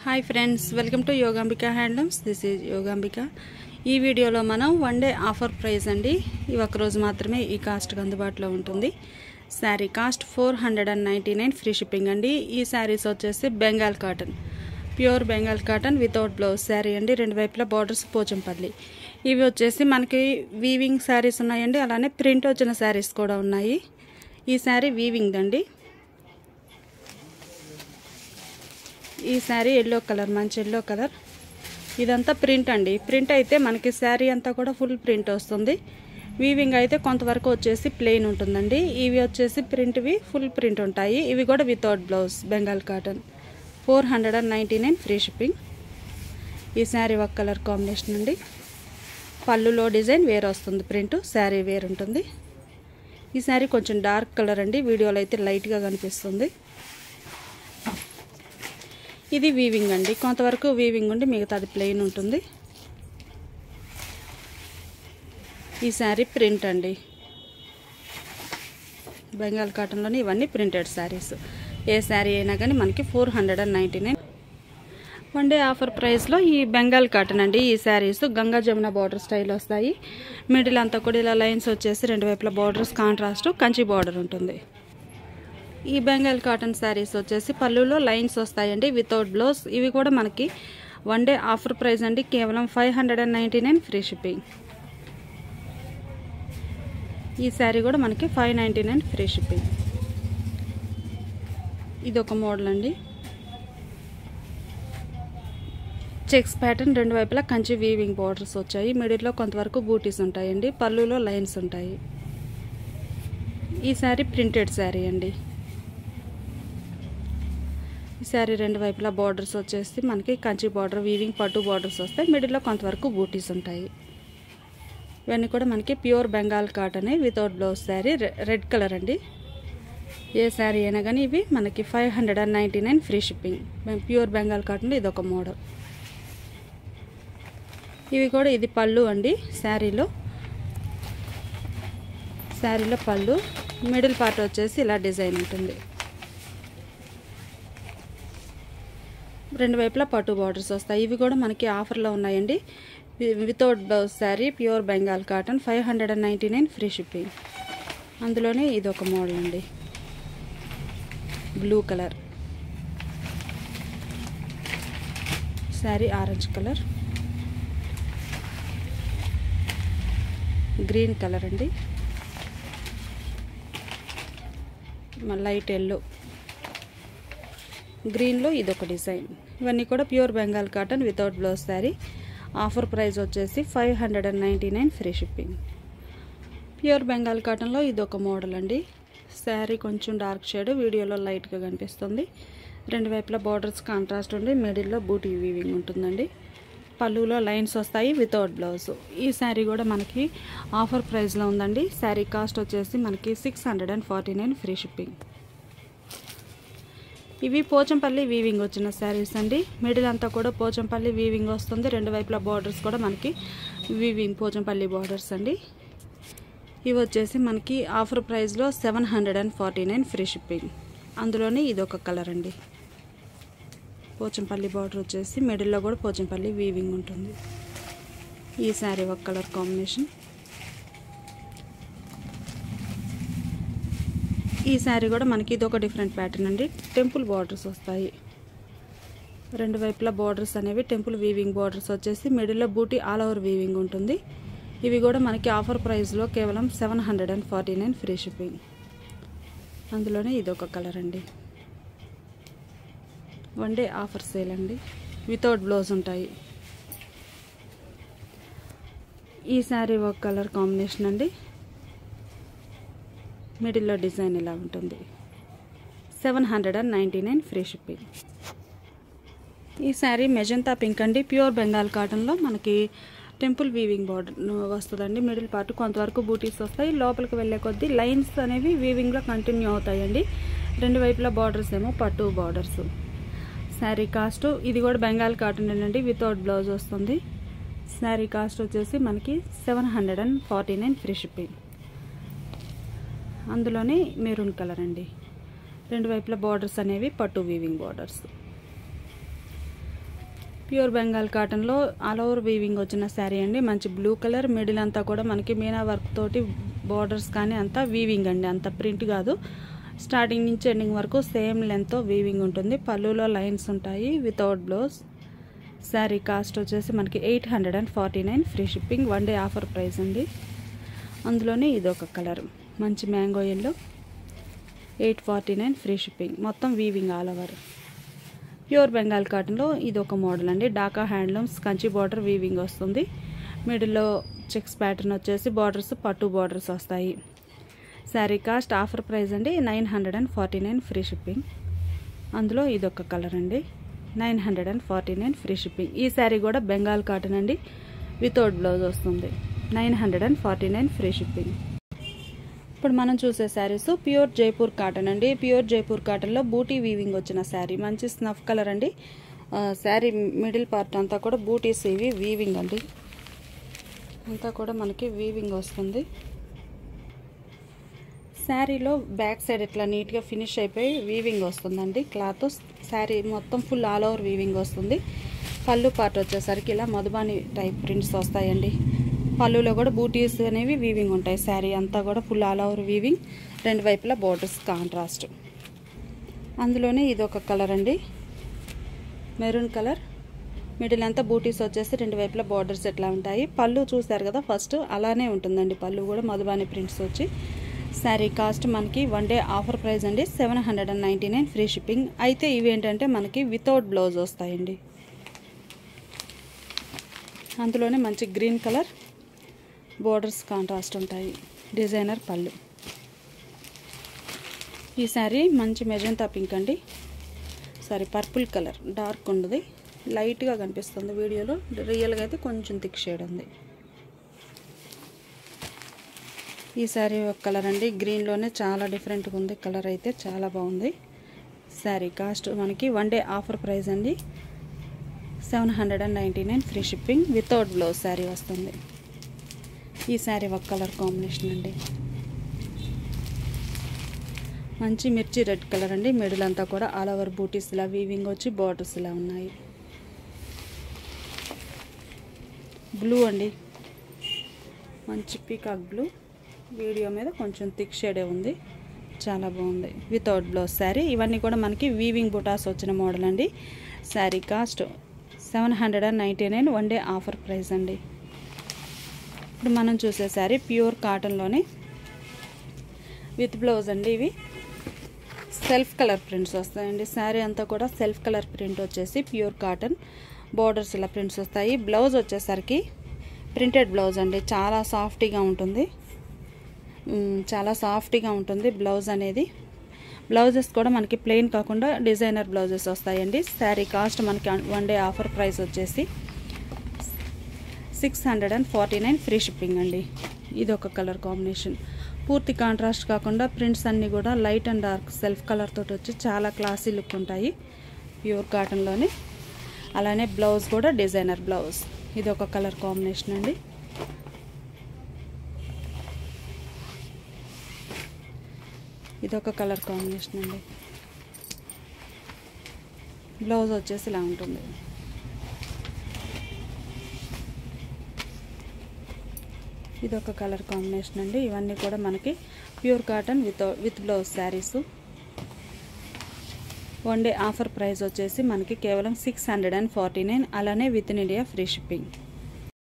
hi friends welcome to Yogambika handlooms this is Yogambika ఈ వీడియోలో మనం వన్ డే ఆఫర్ ప్రైస్ అండి ఈ ఒక్కరోజు మాత్రమే ఈ కాస్ట్కి అందుబాటులో ఉంటుంది sari cost four hundred and ninety nine free shipping అండి ఈ శారీస్ వచ్చేసి Bengal cotton pure Bengal cotton without blouse sari అండి రెండు వైపులా బార్డర్స్ పోచంపల్లి ఇవి వచ్చేసి మనకి వీవింగ్ శారీస్ ఉన్నాయండి అలానే ప్రింట్ వచ్చిన శారీస్ కూడా ఉన్నాయి ఈ శారీ వీవింగ్ అండి ఈ శారీ ఎల్లో కలర్ మంచి ఎల్లో కలర్ ఇదంతా ప్రింట్ అండి ప్రింట్ అయితే మనకి శారీ అంతా కూడా ఫుల్ ప్రింట్ వస్తుంది వీవింగ్ అయితే కొంతవరకు వచ్చేసి ప్లెయిన్ ఉంటుందండి ఇవి వచ్చేసి ప్రింట్వి ఫుల్ ప్రింట్ ఉంటాయి ఇవి కూడా without blouse Bengal cotton four hundred and ninety nine free shipping ఈ శారీ ఒక కలర్ కాంబినేషన్ అండి పళ్ళులో డిజైన్ వేరే వస్తుంది ప్రింట్ శారీ వేరు ఉంటుంది ఈ శారీ కొంచెం డార్క్ కలర్ అండి వీడియోలో అయితే లైట్గా కనిపిస్తుంది ఇది వీవింగ్ అండి కొంతవరకు వీవింగ్ ఉండి మిగతాది ప్లెయిన్ ఉంటుంది ఈ శారీ ప్రింట్ అండి బెంగాల్ కాటన్లోని ఇవన్నీ ప్రింటెడ్ శారీస్ ఏ శారీ అయినా కానీ మనకి four hundred and ninety nine one day offer ప్రైస్లో ఈ బెంగాల్ కాటన్ అండి ఈ శారీస్ గంగా జమున బార్డర్ స్టైల్ వస్తాయి మిడిల్ అంతా కూడా ఇలా లైన్స్ వచ్చేసి రెండు వైపుల బార్డర్స్ కాంట్రాస్ట్ కంచి బార్డర్ ఉంటుంది ఈ బెంగాల్ కాటన్ శారీస్ వచ్చేసి పళ్ళులో లైన్స్ వస్తాయండి వితౌట్ బ్లౌజ్ ఇవి కూడా మనకి వన్ డే ఆఫర్ ప్రైస్ అండి కేవలం five hundred and ninety nine free shipping ఈ శారీ కూడా మనకి five ninety nine free shipping ఇది ఒక మోడల్ అండి చెక్స్ ప్యాటర్న్ రెండు వైపులా కంచి వీవింగ్ బార్డర్స్ వచ్చాయి మిడిల్లో కొంతవరకు బూటీస్ ఉంటాయండి పళ్ళులో లైన్స్ ఉంటాయి ఈ శారీ ప్రింటెడ్ శారీ అండి ఈ శారీ రెండు వైపులా బార్డర్స్ వచ్చేసి మనకి కంచి బార్డర్ వీవింగ్ పట్టు బార్డర్స్ వస్తాయి మిడిల్లో కొంతవరకు బూటీస్ ఉంటాయి ఇవన్నీ కూడా మనకి ప్యూర్ బెంగాల్ కాటనే without blouse sari red colour అండి ఏ శారీ అయినా కానీ ఇవి మనకి five hundred and ninety nine free shipping pure Bengal కాటన్లో ఇది ఒక మోడల్ ఇవి కూడా ఇది పళ్ళు అండి శారీలో శారీలో పళ్ళు మిడిల్ పార్ట్ వచ్చేసి ఇలా డిజైన్ ఉంటుంది రెండు వైపులా పట్టు బార్డర్స్ వస్తాయి ఇవి కూడా మనకి ఆఫర్లో ఉన్నాయండి without blouse sari pure Bengal cotton five hundred and ninety nine free shipping అందులోనే ఇది ఒక మోడల్ అండి blue colour sari orange colour green colour అండి లైట్ ఎల్లో గ్రీన్లో ఇదొక డిజైన్ ఇవన్నీ కూడా pure Bengal cotton without blouse sari offer price వచ్చేసి five hundred and ninety nine free shipping pure Bengal కాటన్లో ఇదొక మోడల్ అండి శారీ కొంచెం డార్క్ షేడ్ వీడియోలో లైట్గా కనిపిస్తుంది రెండు వైపులా బార్డర్స్ కాంట్రాస్ట్ ఉండి మిడిల్లో బూటీ వీవింగ్ ఉంటుందండి పళ్ళులో లైన్స్ వస్తాయి వితౌట్ బ్లౌజ్ ఈ శారీ కూడా మనకి ఆఫర్ ప్రైస్లో ఉందండి శారీ కాస్ట్ వచ్చేసి మనకి six hundred and forty nine free shipping ఇవి పోచంపల్లి వీవింగ్ వచ్చిన శారీస్ అండి మిడిల్ అంతా కూడా పోచంపల్లి వీవింగ్ వస్తుంది రెండు వైపుల బార్డర్స్ కూడా మనకి వీవింగ్ పోచంపల్లి బార్డర్స్ అండి ఇవి వచ్చేసి మనకి ఆఫర్ ప్రైస్లో seven hundred and forty nine free shipping అందులోనే ఇది ఒక కలర్ అండి పోచంపల్లి బార్డర్ వచ్చేసి మిడిల్లో కూడా పోచంపల్లి వీవింగ్ ఉంటుంది ఈ శారీ ఒక కలర్ కాంబినేషన్ ఈ శారీ కూడా మనకి ఇది ఒక డిఫరెంట్ ప్యాటర్న్ అండి టెంపుల్ బార్డర్స్ వస్తాయి రెండు వైపులా బార్డర్స్ అనేవి టెంపుల్ వీవింగ్ బార్డర్స్ వచ్చేసి మిడిల్లో బూటీ ఆల్ ఓవర్ వీవింగ్ ఉంటుంది ఇవి కూడా మనకి ఆఫర్ ప్రైస్లో కేవలం seven hundred and forty nine free shipping అందులోనే ఇది ఒక కలర్ అండి వన్ డే ఆఫర్ సేల్ అండి వితౌట్ బ్లౌజ్ ఉంటాయి ఈ శారీ ఒక కలర్ కాంబినేషన్ అండి మిడిల్లో డిజైన్ ఇలా ఉంటుంది seven hundred and ninety nine free shipping ఈ శారీ మెజంతా పింక్ అండి ప్యూర్ బెంగాల్ కాటన్లో మనకి టెంపుల్ వీవింగ్ బార్డర్ వస్తుందండి మిడిల్ పార్ట్ కొంతవరకు బూటీస్ వస్తాయి లోపలికి వెళ్ళే కొద్దీ లైన్స్ అనేవి వీవింగ్లో కంటిన్యూ అవుతాయండి రెండు వైపులా బార్డర్స్ ఏమో పట్టు బార్డర్స్ శారీ కాస్ట్ ఇది కూడా బెంగాల్ కాటన్ అండి వితౌట్ బ్లౌజ్ వస్తుంది శారీ కాస్ట్ వచ్చేసి మనకి seven hundred and forty nine free shipping అందులోనే మెరూన్ కలర్ అండి రెండు వైపుల బార్డర్స్ అనేవి పట్టు వీవింగ్ బార్డర్స్ ప్యూర్ బెంగాల్ కాటన్లో ఆల్ ఓవర్ వీవింగ్ వచ్చిన శారీ అండి మంచి బ్లూ కలర్ మిడిల్ అంతా కూడా మనకి మీనా వర్క్ తోటి బార్డర్స్ కానీ అంతా వీవింగ్ అండి అంత ప్రింట్ కాదు స్టార్టింగ్ నుంచి ఎండింగ్ వరకు సేమ్ లెంత్ వీవింగ్ ఉంటుంది పళ్ళులో లైన్స్ ఉంటాయి వితౌట్ బ్లౌజ్ శారీ కాస్ట్ వచ్చేసి మనకి eight hundred and forty nine free shipping one day offer price అండి అందులోనే ఇదొక కలర్ మంచి mango yellow eight forty nine free shipping మొత్తం weaving all over pure Bengal కాటన్లో ఇది ఒక మోడల్ అండి Dhaka handlooms Kanchi border weaving వస్తుంది మిడిల్లో చెక్స్ ప్యాటర్న్ వచ్చేసి బార్డర్స్ పట్టు బార్డర్స్ వస్తాయి శారీ కాస్ట్ ఆఫర్ ప్రైస్ అండి nine hundred and forty nine free shipping అందులో ఇదొక కలర్ అండి nine hundred and forty nine free shipping ఈ శారీ కూడా బెంగాల్ కాటన్ అండి వితౌట్ బ్లౌజ్ వస్తుంది nine hundred and forty nine free shipping ఇప్పుడు మనం చూసే శారీస్ ప్యూర్ జైపూర్ కాటన్ అండి ప్యూర్ జైపూర్ కాటన్లో బూటీ వీవింగ్ వచ్చిన శారీ మంచి స్నఫ్ కలర్ అండి శారీ మిడిల్ పార్ట్ అంతా కూడా బూటీస్ ఇవి వీవింగ్ అండి అంతా కూడా మనకి వీవింగ్ వస్తుంది శారీలో బ్యాక్ సైడ్ ఇట్లా నీట్గా ఫినిష్ అయిపోయి వీవింగ్ వస్తుందండి క్లాత్ శారీ మొత్తం ఫుల్ ఆల్ ఓవర్ వీవింగ్ వస్తుంది పళ్ళు పార్ట్ వచ్చేసరికి ఇలా మధుబాని టైప్ ప్రింట్స్ వస్తాయండి పళ్ళులో కూడా బూటీస్ అనేవి వీవింగ్ ఉంటాయి శారీ అంతా కూడా ఫుల్ ఆల్ ఓవర్ వీవింగ్ రెండు వైపులా బోర్డర్స్ కాంట్రాస్ట్ అందులోనే ఇది ఒక కలర్ అండి మెరూన్ కలర్ మిడిల్ అంతా బూటీస్ వచ్చేసి రెండు వైపులా బార్డర్స్ ఎట్లా ఉంటాయి పళ్ళు చూసారు కదా ఫస్ట్ అలానే ఉంటుందండి పళ్ళు కూడా మధుబాని ప్రింట్స్ వచ్చి శారీ కాస్ట్ మనకి వన్ డే ఆఫర్ ప్రైస్ అండి seven hundred and ninety nine free shipping అయితే ఇవి ఏంటంటే మనకి వితౌట్ బ్లౌజ్ వస్తాయండి అందులోనే మంచి గ్రీన్ కలర్ బోర్డర్స్ కాంట్రాస్ట్ ఉంటాయి డిజైనర్ పళ్ళు ఈ శారీ మంచి మెజంతా పింక్ అండి సారీ పర్పుల్ కలర్ డార్క్ ఉండదు లైట్గా కనిపిస్తుంది వీడియోలో రియల్గా అయితే కొంచెం థిక్ షేడ్ ఉంది ఈ శారీ ఒక కలర్ అండి గ్రీన్లోనే చాలా డిఫరెంట్గా ఉంది కలర్ అయితే చాలా బాగుంది శారీ కాస్ట్ మనకి వన్ డే ఆఫర్ ప్రైస్ అండి seven hundred and ninety nine free shipping without blouse sari వస్తుంది ఈ శారీ ఒక కలర్ కాంబినేషన్ అండి మంచి మిర్చి రెడ్ కలర్ అండి మిడిల్ అంతా కూడా ఆల్ ఓవర్ బూటీస్ ఇలా వీవింగ్ వచ్చి బార్డర్స్ ఇలా ఉన్నాయి బ్లూ అండి మంచి పీకాక్ బ్లూ వీడియో మీద కొంచెం థిక్ షేడే ఉంది చాలా బాగుంది వితౌట్ బ్లౌజ్ శారీ ఇవన్నీ కూడా మనకి వీవింగ్ బుటాస్ వచ్చిన మోడల్ అండి sari cost seven hundred and ninety nine one day offer price అండి ఇప్పుడు మనం చూసే శారీ ప్యూర్ కాటన్లోనే విత్ బ్లౌజ్ అండి ఇవి సెల్ఫ్ కలర్ ప్రింట్స్ వస్తాయండి శారీ అంతా కూడా సెల్ఫ్ కలర్ ప్రింట్ వచ్చేసి ప్యూర్ కాటన్ బార్డర్స్ ఇలా ప్రింట్స్ వస్తాయి బ్లౌజ్ వచ్చేసరికి ప్రింటెడ్ బ్లౌజ్ అండి చాలా సాఫ్టీగా ఉంటుంది మ్, చాలా సాఫ్టీగా ఉంటుంది బ్లౌజ్ అనేది బ్లౌజెస్ కూడా మనకి ప్లెయిన్ కాకుండా డిజైనర్ బ్లౌజెస్ వస్తాయండి శారీ కాస్ట్ మనకి వన్ డే ఆఫర్ ప్రైస్ వచ్చేసి six hundred and forty nine free shipping అండి ఇది ఒక కలర్ కాంబినేషన్ పూర్తి కాంట్రాస్ట్ కాకుండా ప్రింట్స్ అన్నీ కూడా light and dark self colour తోటి వచ్చి చాలా క్లాసీ లుక్ ఉంటాయి ప్యూర్ కాటన్లోనే అలానే బ్లౌజ్ కూడా డిజైనర్ బ్లౌజ్ ఇది ఒక కలర్ కాంబినేషన్ అండి ఇది ఒక కలర్ కాంబినేషన్ అండి బ్లౌజ్ వచ్చేసి ఇలా ఉంటుంది ఇది ఒక కలర్ కాంబినేషన్ అండి ఇవన్నీ కూడా మనకి pure cotton with with blouse saris one day offer price వచ్చేసి మనకి కేవలం six hundred and forty nine అలానే within India free shipping